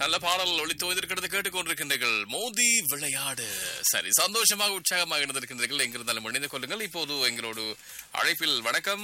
நல்ல பாடல் ஒளித்து வந்திருக்கிறது கேட்டுக்கொண்டிருக்கின்றீர்கள் மோதி விளையாடு சரி சந்தோஷமாக உற்சாகமாக இருந்திருக்கின்றீர்கள் எங்கிருந்தாலும் இணைந்து கொள்ளுங்கள் இப்போது எங்களோடு அழைப்பில் வணக்கம்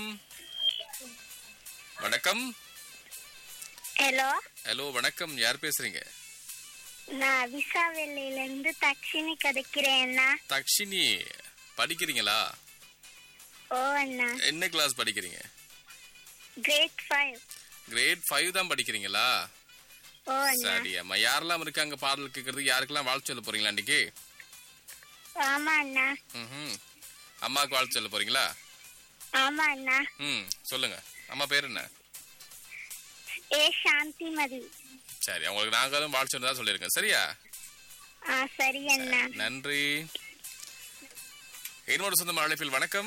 வணக்கம் ஹலோ ஹலோ வணக்கம் யார் பேசுறீங்க நான் விசாவெல்லையில இருந்து தக்ஷினி கதைக்கிறேன் அண்ணா தக்ஷினி படிக்கிறீங்களா ஓ அண்ணா என்ன கிளாஸ் படிக்கிறீங்க கிரேட் ஃபைவ் கிரேட் ஃபைவ் தான் படிக்கிறீங்களா ஓ அண்ணா சரி அம்மா யாரெல்லாம் இருக்காங்க பாடல் கேட்கறதுக்கு யாருக்கெல்லாம் வாழ்த்து சொல்ல போறீங்களா அன்னைக்கு ஆமா அண்ணா ம் அம்மாவுக்கு வாழ்த்து சொல்ல போறீங்களா ஆமா அண்ணா ம் சொல்லுங்க அம்மா பேர் என்ன ஏ சாந்திமதி சரி அவங்களுக்கு நாங்களும் வாழ்த்து சொன்னதா சொல்லியிருக்கேன் சரியா ஆ சரி அண்ணா நன்றி இன்னொரு சொந்தம் அழைப்பில் வணக்கம்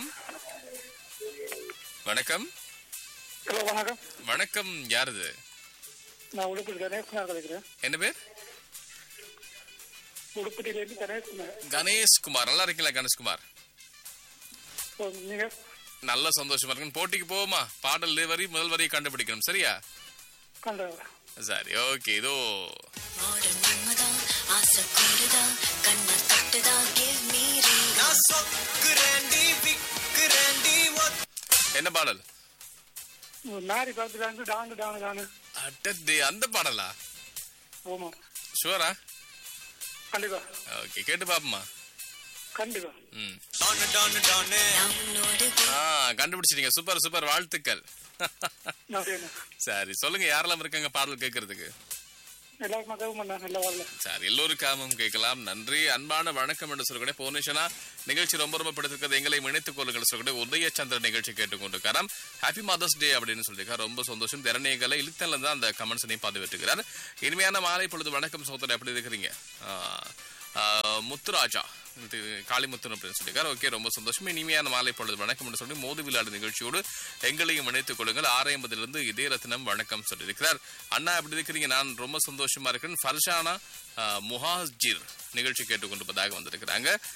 வணக்கம் ஹலோ வணக்கம் வணக்கம் யார் இது நான் உடுப்பட்டி கணேஷ்குமார் கலைக்கிறேன் என்ன பேர் உடுப்பட்டியிலேருந்து கணேஷ்குமார் கணேஷ்குமார் நல்லா இருக்கீங்களா கணேஷ்குமார் இப்போ நீங்கள் நல்ல சந்தோஷமா இருக்கு போட்டிக்கு போவோமா பாடல் வரி முதல் வரியை கண்டுபிடிக்கணும் சரியா கண்ட சரி ஓகே இதோ மாடல் நம்மதா ஆசை கூடுதா கண்ண தட்டுதா give me real நான் சொக்குறேன்டி விக்குறேன்டி ஒத் என்ன பாடல் நாரி பார்த்துட்டாங்க டாண்டு டானு டானு அட்டே அந்த பாடலா ஆமாம் ஷுவரா கண்டிப்பா ஓகே கேட்டு பாப்போமா கண்டிப்பா ம் டானு டானு டானு நான் உன்னோடு ஆ கண்டுபிடிச்சிட்டீங்க சூப்பர் சூப்பர் வாழ்த்துக்கள் நன்றி அண்ணா சரி சொல்லுங்க யாரெல்லாம் இருக்காங்க பாடல் கேட்கறதுக்கு எல்லாருக்கும் மக்களும் பண்ணா நல்லா வரல சரி எல்லோருக்காகவும் கேட்கலாம் நன்றி அன்பான வணக்கம் என்று சொல்லக்கூடிய போனேஷனா நிகழ்ச்சி ரொம்ப ரொம்ப பிடித்திருக்கிறது எங்களை இணைத்துக் கொள்ளுங்கள் சொல்லக்கூடிய உதயச்சந்திர நிகழ்ச்சி கேட்டுக்கொண்டிருக்காராம் ஹாப்பி மதர்ஸ் டே அப்படின்னு சொல்லியிருக்கார் ரொம்ப சந்தோஷம் திறனைகளை இழுத்தல தான் அந்த கமெண்ட்ஸையும் பதிவிட்டுக்கிறார் இனிமையான மாலை பொழுது வணக்கம் சோதனை எப்படி இருக்கிறீங்க ஆ, ஆ, முத்துராஜா இது காளிமுத்தன் அப்படின்னு சொல்லியிருக்காரு ஓகே ரொம்ப சந்தோஷம் இனிமையான மாலை பொழுது வணக்கம் என்று சொல்லி மோதி விளையாடு நிகழ்ச்சியோடு எங்களையும் இணைத்துக் கொள்ளுங்கள் ஆறு ஐம்பதிலிருந்து இதே ரத்னம் வணக்கம் சொல்லியிருக்கிறார் அண்ணா எப்படி இருக்கிறீங்க நான் ரொம்ப சந்தோஷமா இருக்கேன் ஃபர்ஷானா ஆ, முஹாஜிர் நிகழ்ச்சி கேட்டுக்கொண்டிருப்பதாக வந்திருக்கிறாங்க